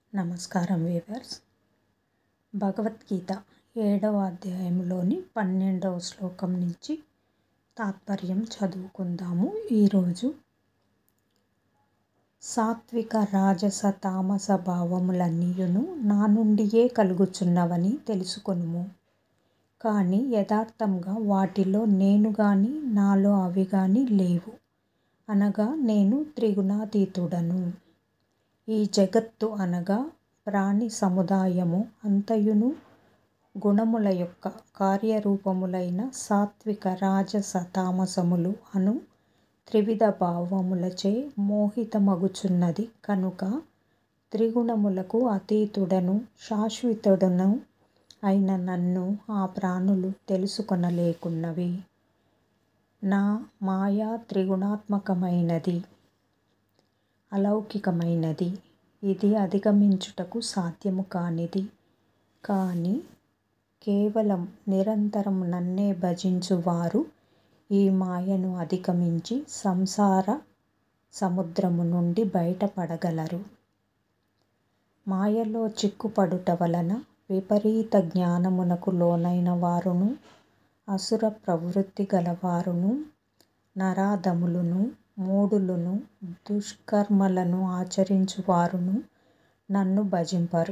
నమస్కారం వీవర్స్ భగవద్గీత ఏడవ అధ్యాయంలోని పన్నెండవ శ్లోకం నుంచి తాత్పర్యం చదువుకుందాము ఈరోజు సాత్విక రాజస తామస భావములన్నీయును నా నుండియే కలుగుచున్నవని తెలుసుకొనుము కానీ యథార్థంగా వాటిలో నేను గాని నాలో అవి గాని లేవు అనగా నేను త్రిగుణాతీతుడను ఈ జగత్తు అనగా ప్రాణి సముదాయము అంతయును గుణముల యొక్క కార్యరూపములైన సాత్విక రాజస తామసములు అను త్రివిధ భావములచే మోహితమగుచున్నది కనుక త్రిగుణములకు అతీతుడను శాశ్వతుడను అయిన నన్ను ఆ ప్రాణులు తెలుసుకొనలేకున్నవి నా మాయ త్రిగుణాత్మకమైనది అలౌకికమైనది ఇది అధిగమించుటకు సాధ్యము కానిది కానీ కేవలం నిరంతరం నన్నే భజించువారు ఈ మాయను అధిగమించి సంసార సముద్రము నుండి బయటపడగలరు మాయలో చిక్కుపడుట వలన విపరీత జ్ఞానమునకు లోనైన వారును అసుర ప్రవృత్తి గలవారును నరాధములును మూఢులును దుష్కర్మలను ఆచరించువారును నన్ను భజింపరు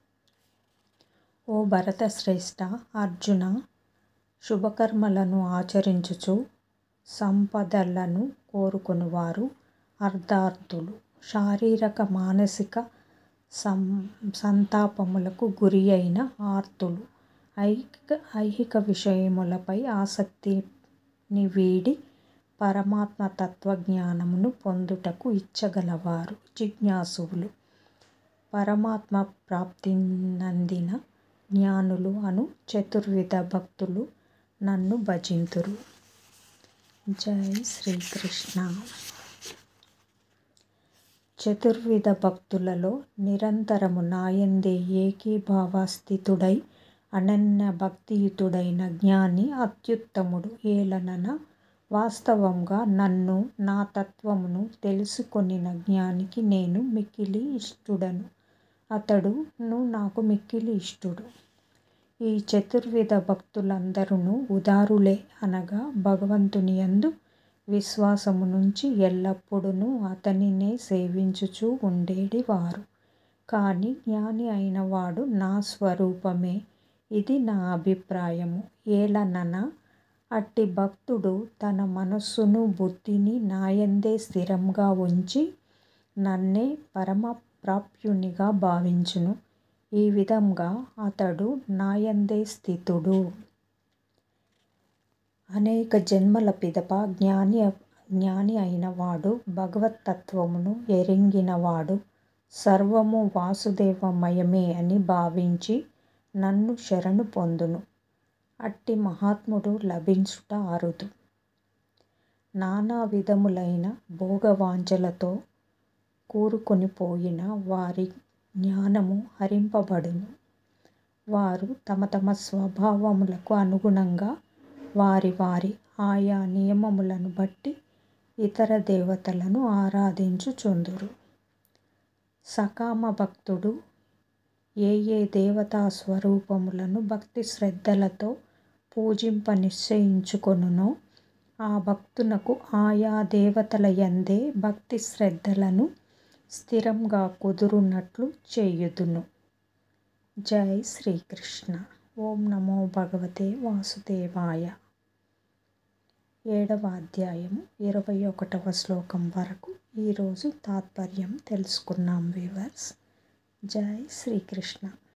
ఓ భరతశ్రేష్ఠ అర్జున శుభకర్మలను ఆచరించుచు సంపదలను కోరుకొనువారు అర్ధార్థులు శారీరక మానసిక సం సంతాపములకు గురి అయిన ఆర్తులు ఐహిక ఐహిక విషయములపై ఆసక్తిని వీడి పరమాత్మ తత్వజ్ఞానమును పొందుటకు ఇచ్చగలవారు జిజ్ఞాసువులు పరమాత్మ ప్రాప్తినందిన జ్ఞానులు అను చతుర్విధ భక్తులు నన్ను భజింతురు జై శ్రీకృష్ణ చతుర్విధ భక్తులలో నిరంతరము నాయందే ఏకీభావస్థితుడై అనన్య భక్తియుతుడైన జ్ఞాని అత్యుత్తముడు ఏలనన వాస్తవంగా నన్ను నా తత్వమును తెలుసుకొనిన జ్ఞానికి నేను మిక్కిలి ఇష్టుడను అతడును నాకు మిక్కిలి ఇష్టుడు ఈ చతుర్విధ భక్తులందరూ ఉదారులే అనగా భగవంతుని యందు విశ్వాసము నుంచి ఎల్లప్పుడూ అతనినే సేవించుచూ ఉండేటి వారు కానీ జ్ఞాని అయినవాడు నా స్వరూపమే ఇది నా అభిప్రాయము ఏలనన అట్టి భక్తుడు తన మనస్సును బుద్ధిని నాయందే స్థిరంగా ఉంచి నన్నే పరమ ప్రాప్యునిగా భావించును ఈ విధంగా అతడు నాయందే స్థితుడు అనేక జన్మల పిదప జ్ఞాని జ్ఞాని అయినవాడు భగవత్తత్వమును ఎరింగినవాడు సర్వము వాసుదేవమయమే అని భావించి నన్ను శరణు పొందును అట్టి మహాత్ముడు లభించుట అరుదు నానా విధములైన భోగవాంఛలతో కూరుకొనిపోయిన వారి జ్ఞానము హరింపబడును వారు తమ తమ స్వభావములకు అనుగుణంగా వారి వారి ఆయా నియమములను బట్టి ఇతర దేవతలను ఆరాధించుచుందురు సకామ భక్తుడు ఏ ఏ దేవతా స్వరూపములను భక్తి శ్రద్ధలతో పూజింప నిశ్చయించుకొనునో ఆ భక్తునకు ఆయా దేవతల యందే భక్తి శ్రద్ధలను స్థిరంగా కుదురునట్లు చేయుదును జై శ్రీకృష్ణ ఓం నమో భగవతే వాసుదేవాయ ఏడవ అధ్యాయము ఇరవై ఒకటవ శ్లోకం వరకు ఈరోజు తాత్పర్యం తెలుసుకున్నాం వీవర్స్ జై శ్రీకృష్ణ